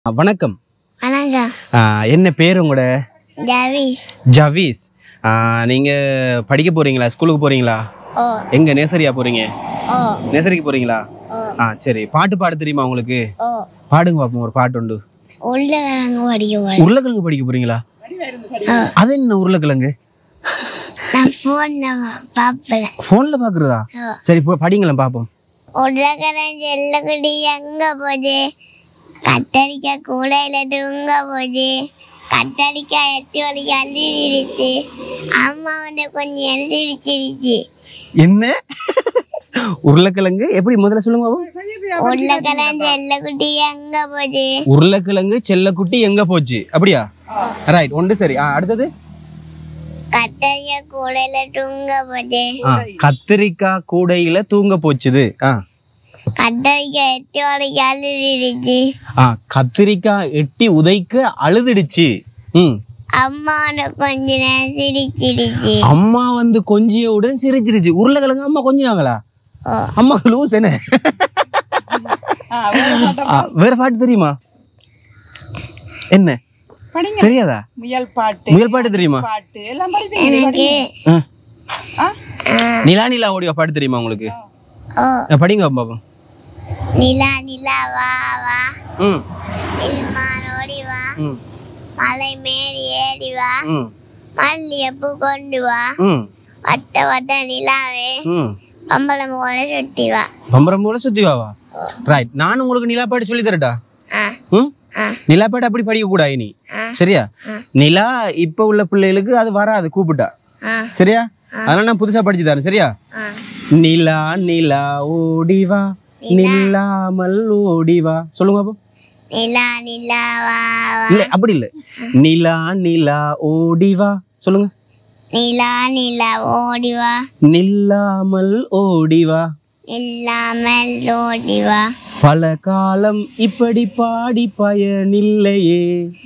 வணக்கம் வணக்கம் ஆ, என்ன பேர் உங்களோட ஜாவிஸ் ஜவீஸ் ஆ, நீங்க படிக்க போறீங்களா ஸ்கூலுக்கு போறீங்களா ஓ எங்க நேசரியா போறீங்க ஓ நேசரிக்கு போறீங்களா ஓ ஆ சரி பாட்டு பாட தெரியுமா உங்களுக்கு ஓ பாடுங்க பாப்போம் ஒரு பாட்டு உண்டு உருளைக்கிழங்கு படிக்க போறேன் உருளைக்கிழங்கு படிக்க போறீங்களா அது என்ன உருளைக்கிழங்கு நான் ஃபோனில் பார்ப்பேன் போன்ல பாக்குறதா ஓ சரி போ படிங்களேன் பாப்போம் உருளைக்கிழங்கு எல்லக்குடி எங்க போச்சு கத்தரிக்க கூடையில தூங்க போச்சு கத்தரிக்காய் எட்டு வரைக்கும் அள்ளிடுச்சு அம்மா வந்து கொஞ்சம் நேரம் சிரிச்சிருச்சு என்ன உருளைக்கிழங்கு எப்படி முதல்ல சொல்லுங்க பாப்போம் உருளைக்கிழங்கு எல்லக்குட்டி எங்க போச்சு உருளைக்கிழங்கு செல்லக்குட்டி எங்க போச்சு அப்படியா ரைட் ஒன்று சரி ஆ அடுத்தது கத்தரிக்காய் கூடையில தூங்க போச்சு ஆ கத்திரிக்காய் கூடையில தூங்க போச்சுது ஆ கத்தரிக்காய் எட்டு வரைக்கும் அள்ளிடுச்சு ஆ கத்திரிக்காய் எட்டி உதைக்க அழுதுடுச்சு ம் அம்மா வந்து கொஞ்ச நேரம் சிரிச்சிருச்சு அம்மா வந்து கொஞ்சியவுடன் சிரிச்சிருச்சு உருளைக்கிழங்கு அம்மா கொஞ்சினாங்களா ஓ அம்மா லூஸ் என்ன ஆ, வேற பாட்டு தெரியுமா என்ன படிங்க தெரியாதா முயல் பாட்டு முயல் பாட்டு தெரியுமா பாட்டு எல்லாம் படிப்பீங்க எனக்கு ஆ. நிலா நிலா ஓடிவா பாட்டு தெரியுமா உங்களுக்கு ஓ ஆ, படிங்க பாப்போம் நிலா நிலா வா வா ம் இல்மான் ஓடி வா ம் மலை மேடி ஏறி வா ம் மல்லிகைப்பூ கொண்டு வா ம் வட்ட வட்ட நிலாவே ம் பம்பளம் போல சுட்டி வா பம்பரம் போல சுத்தி வாவா ரைட் நான் உங்களுக்கு நிலா பாட்டு சொல்லி தரட்டா ஆ ம் ஆ நிலா பாட்டு அப்படி படிக்க கூடாது நீ ஆ. சரியா ஆ. நிலா இப்ப உள்ள பிள்ளைகளுக்கு அது வராது கூப்பிட்டா ஆ சரியா அதனால நான் புதுசா படிச்சு தரேன் சரியா ஆ நிலா நிலா ஓடிவா நில்லாமல் ஓடிவா சொல்லுங்க அப்போ நிலா நிலா வா வா இல்ல அப்படி இல்ல நிலா நிலா ஓடிவா சொல்லுங்க நிலா நிலா ஓடி வா நில்லாமல் ஓடிவா இல்லாமல் ஓடி வா பல காலம் இப்படி பாடி பயனில்லையே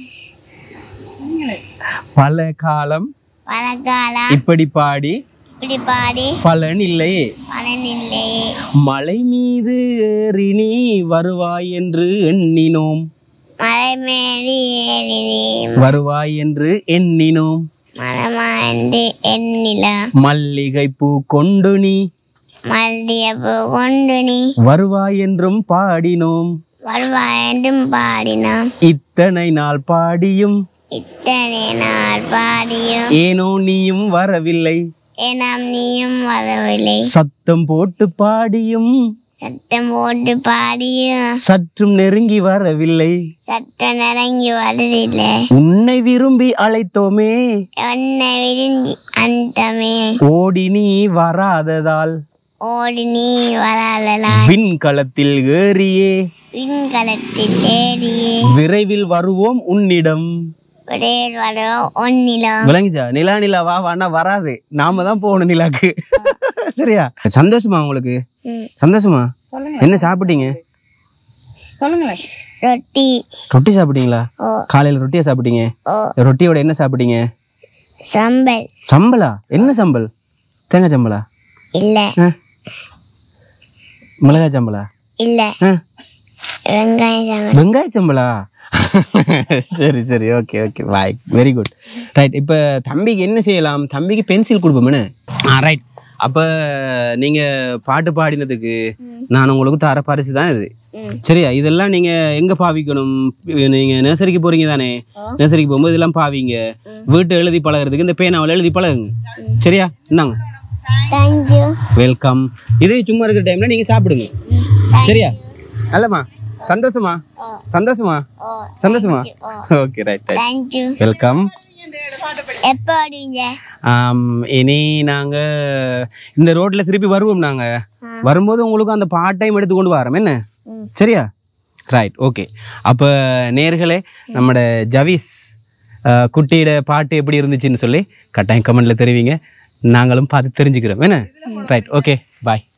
பல காலம் பழக்காலம் இப்படி பாடி இப்படி பாடி பலன் இல்லையே பலனில்லையே மலை மீது ஏறி நீ வருவாய் என்று எண்ணினோம் மலை மேடி ஏறி நீ வருவாய் என்று எண்ணினோம் மரமாண்டு எண்ணிலா மல்லிகை பூ கொண்டு நீ மல்லிகைப்பூ கொண்டு நீ வருவாய் என்றும் பாடினோம் வருவாயென்றும் பாடினோம் இத்தனை நாள் பாடியும் இத்தனை நாள் பாடியும் ஏனோ நீயும் வரவில்லை ஏனாம் நீயும் வரவில்லை சத்தம் போட்டு பாடியும் சத்தம் போட்டு பாடியும் சற்றும் நெருங்கி வரவில்லை சத்தம் நரங்கி வருதில்லை உன்னை விரும்பி அழைத்தோமே உன்னை விரும்பி அந்தமே ஓடி நீ வராததால் ஓடி நீ வராதலா விண்கலத்தில் ஏறியே விண்கலத்தில் ஏறியே விரைவில் வருவோம் உன்னிடம் விடையில் வரும் ஒன்னிலம் விளங்கிச்சா நிலா நிலா வா வானா வராது நாம தான் போகணும் நிலாக்கு சரியா சந்தோஷமா உங்களுக்கு ம். சந்தோஷமா சொல்லுங்க என்ன சாப்பிட்டீங்க சொல்லுங்களேன் ரொட்டி ரொட்டி சாப்பிட்டீங்களா ஓ காலையில ரொட்டியா சாப்பிட்டீங்க ஓ ரொட்டியோட என்ன சாப்பிட்டீங்க சம்பல் சம்பளா என்ன சம்பல் தேங்காய் சம்பளா இல்ல ஆ? மிளகாய் சம்பளா இல்ல ஆ? வெங்காயம் சம்பல் வெங்காய சம்பளா சரி சரி okay okay bye very good right இப்போ தம்பிக்கு என்ன செய்யலாம் தம்பிக்கு பென்சில் கொடுப்போமே ஆ ரைட் அப்போ நீங்கள் பாட்டு பாடினதுக்கு நான் உங்களுக்கு தர பரிசு தான் இது சரியா இதெல்லாம் நீங்கள் எங்கே பாவிக்கணும் நீங்கள் நர்சரிக்கு போகிறீங்க தானே நர்சரிக்கு போகும்போது இதெல்லாம் பாவிங்க வீட்டை எழுதி பழகுறதுக்கு இந்த பேனாவில் எழுதி பழகுங்க சரியா இந்தாங்க தேங்க்யூ வெல்கம் இதே சும்மா இருக்கிற டைமில் நீங்கள் சாப்பிடுங்க சரியா நல்லம்மா சந்தோஷமா சந்தோஷமா ஓ சந்தோஷமா ஓ okay right right thank you welcome எப்போ ஆடுவீங்க இனி நாங்கள் இந்த ரோட்டில் திருப்பி வருவோம் நாங்கள் வரும்போது உங்களுக்கு அந்த பார்ட் டைம் எடுத்து கொண்டு வரோம் என்ன ம். சரியா ரைட் ஓகே அப்போ நேர்களே நம்மட ஜவீஸ் அஹ், குட்டியோட பாட்டு எப்படி இருந்துச்சுன்னு சொல்லி கட்டாயம் கமெண்ட்ல தெரிவிங்க நாங்களும் பார்த்து தெரிஞ்சுக்கிறோம் என்ன ரைட் ஓகே பாய்